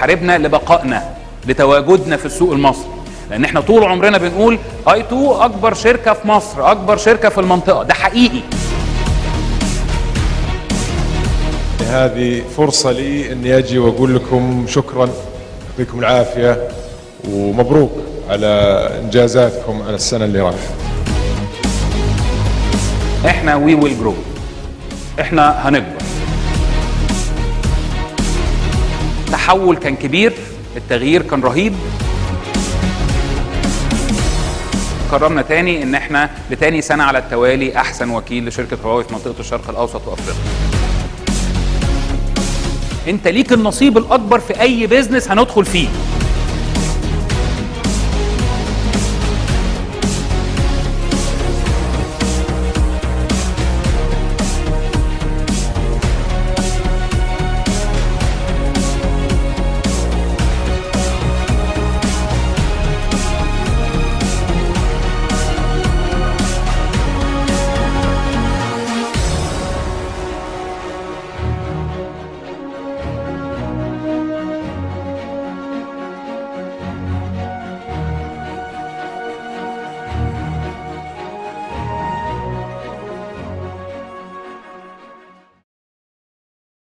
بتحاربنا لبقائنا لتواجدنا في السوق المصري لان احنا طول عمرنا بنقول اي 2 اكبر شركه في مصر اكبر شركه في المنطقه ده حقيقي هذه فرصة لي اني اجي واقول لكم شكرا يعطيكم العافية ومبروك على انجازاتكم على السنة اللي راحت احنا وي ويل جرو احنا هنكبر التحول كان كبير التغيير كان رهيب قررنا تاني ان احنا لتاني سنه على التوالي احسن وكيل لشركه هواوي في منطقه الشرق الاوسط وافريقيا انت ليك النصيب الاكبر في اي بيزنس هندخل فيه